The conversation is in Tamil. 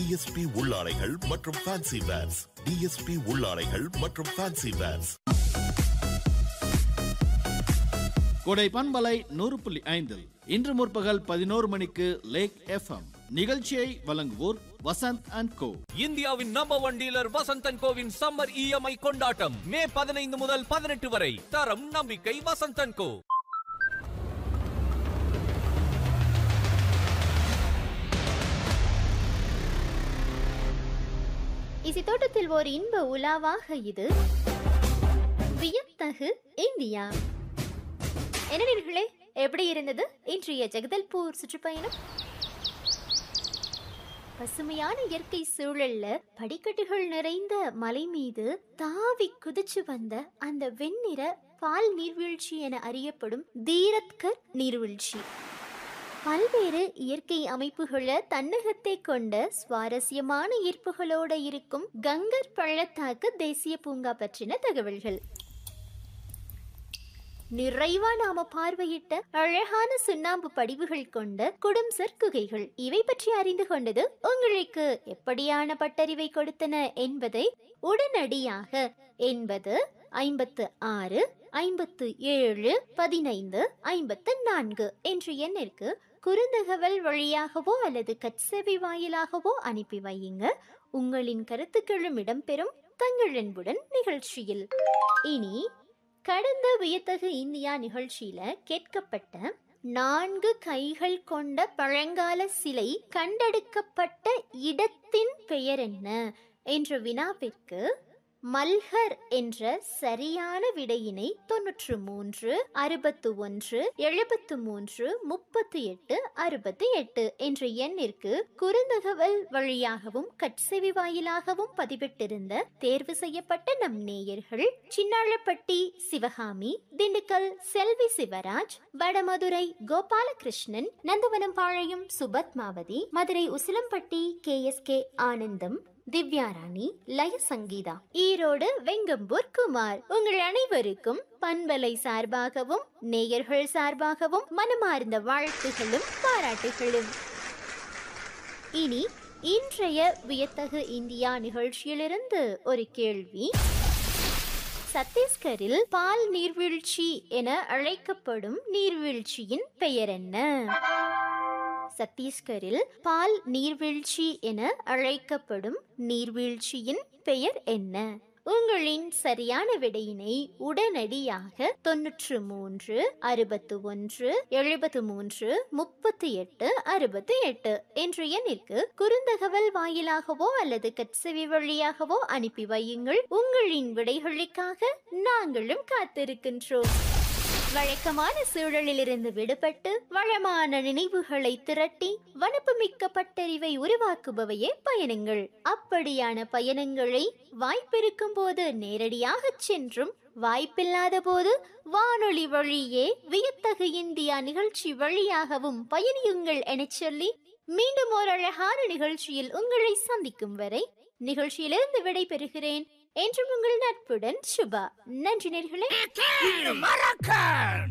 டிஎஸ்பி உள்ளாடைகள் மற்றும் ஃபேன்சி வேர்ஸ் டிஎஸ்பி உள்ளாடைகள் மற்றும் ஃபேன்சி வேர்ஸ் கொடை பண்பலை நூறு புள்ளி ஐந்தில் இன்று முற்பகல் பதினோரு மணிக்கு லேக் எஃப்எம் நிகழ்ச்சியை வழங்குவோர் வசந்த் அண்ட் கோ இந்தியாவின் நம்பர் ஒன் டீலர் வசந்தன் கோவின் சம்மர் இஎம்ஐ கொண்டாட்டம் மே பதினைந்து முதல் பதினெட்டு வரை தரம் நம்பிக்கை வசந்தன் கோ இசை தோட்டத்தில் ஓர் இன்ப உலாவாக இது வியத்தகு இந்தியா என்ன நேர்களே எப்படி இருந்தது இன்றைய ஜெகதல்பூர் சுற்றுப்பயணம் பசுமையான இயற்கை சூழல்ல படிக்கட்டுகள் நிறைந்த மலை மீது தாவி குதிச்சு வந்த அந்த வெண்ணிற பால் நீர்வீழ்ச்சி என அறியப்படும் தீரத்கர் நீர்வீழ்ச்சி பல்வேறு இயற்கை அமைப்புகளை தன்னகத்தை கொண்ட சுவாரஸ்யமான ஈர்ப்புகளோட இருக்கும் கங்கர் பள்ளத்தாக்கு தேசிய பூங்கா பற்றின தகவல்கள் நிறைவா நாம பார்வையிட்ட அழகான சுண்ணாம்பு படிவுகள் கொண்ட குடும்சர் குகைகள் இவை பற்றி அறிந்து கொண்டது உங்களுக்கு எப்படியான பட்டறிவை கொடுத்தன என்பதை உடனடியாக என்பது ஐம்பத்து ஆறு ஐம்பத்து ஏழு பதினைந்து ஐம்பத்து நான்கு என்ற எண்ணிற்கு குறுந்தகவல் வழியாகவோ அல்லது கட்செவி வாயிலாகவோ அனுப்பி வையுங்க உங்களின் கருத்துக்களும் இடம்பெறும் தங்கள் அன்புடன் நிகழ்ச்சியில் இனி கடந்த வியத்தகு இந்தியா நிகழ்ச்சியில கேட்கப்பட்ட நான்கு கைகள் கொண்ட பழங்கால சிலை கண்டெடுக்கப்பட்ட இடத்தின் பெயர் என்ன என்ற வினாவிற்கு மல்ஹர் என்ற சரியான விடையினை தொன்னூற்று மூன்று அறுபத்து ஒன்று எழுபத்து மூன்று முப்பத்தி எட்டு அறுபத்தி எட்டு என்ற எண்ணிற்கு குறுந்தகவல் வழியாகவும் கட்செவி வாயிலாகவும் பதிவிட்டிருந்த தேர்வு செய்யப்பட்ட நம் நேயர்கள் சின்னாளப்பட்டி சிவகாமி திண்டுக்கல் செல்வி Shivraj Vadamadurai Gopalakrishnan Nandavanam Palayam Subadmavathi Madurai Usilampatti K S K Anandam Divyarani லய சங்கீதா ஈரோடு வெங்கம்பூர் குமார் உங்கள் அனைவருக்கும் பண்பலை சார்பாகவும் நேயர்கள் சார்பாகவும் மனமார்ந்த வாழ்த்துகளும் பாராட்டுகளும் இனி இன்றைய வியத்தகு இந்தியா நிகழ்ச்சியிலிருந்து ஒரு கேள்வி சத்தீஸ்கரில் பால் நீர்வீழ்ச்சி என அழைக்கப்படும் நீர்வீழ்ச்சியின் பெயர் என்ன சத்தீஸ்கரில் பால் நீர்வீழ்ச்சி என அழைக்கப்படும் நீர்வீழ்ச்சியின் பெயர் என்ன உங்களின் சரியான விடையினை உடனடியாக தொன்னூற்று மூன்று அறுபத்து ஒன்று எழுபத்து மூன்று முப்பத்தி எட்டு அறுபத்தி எட்டு என்ற எண்ணிற்கு குறுந்தகவல் வாயிலாகவோ அல்லது கட்செவி வழியாகவோ அனுப்பி வையுங்கள் உங்களின் விடைகளுக்காக நாங்களும் காத்திருக்கின்றோம் வழக்கமான சூழலிலிருந்து விடுபட்டு வளமான நினைவுகளை திரட்டி வனப்புமிக்க பட்டறிவை உருவாக்குபவையே பயணங்கள் அப்படியான பயணங்களை வாய்ப்பிருக்கும் போது நேரடியாக சென்றும் வாய்ப்பில்லாத போது வானொலி வழியே வியத்தகு இந்தியா நிகழ்ச்சி வழியாகவும் பயணியுங்கள் எனச் சொல்லி மீண்டும் ஒரு அழகான நிகழ்ச்சியில் உங்களை சந்திக்கும் வரை நிகழ்ச்சியிலிருந்து விடை பெறுகிறேன் என்றும் உங்கள் நட்புடன் சுபா நன்றி நேர்களே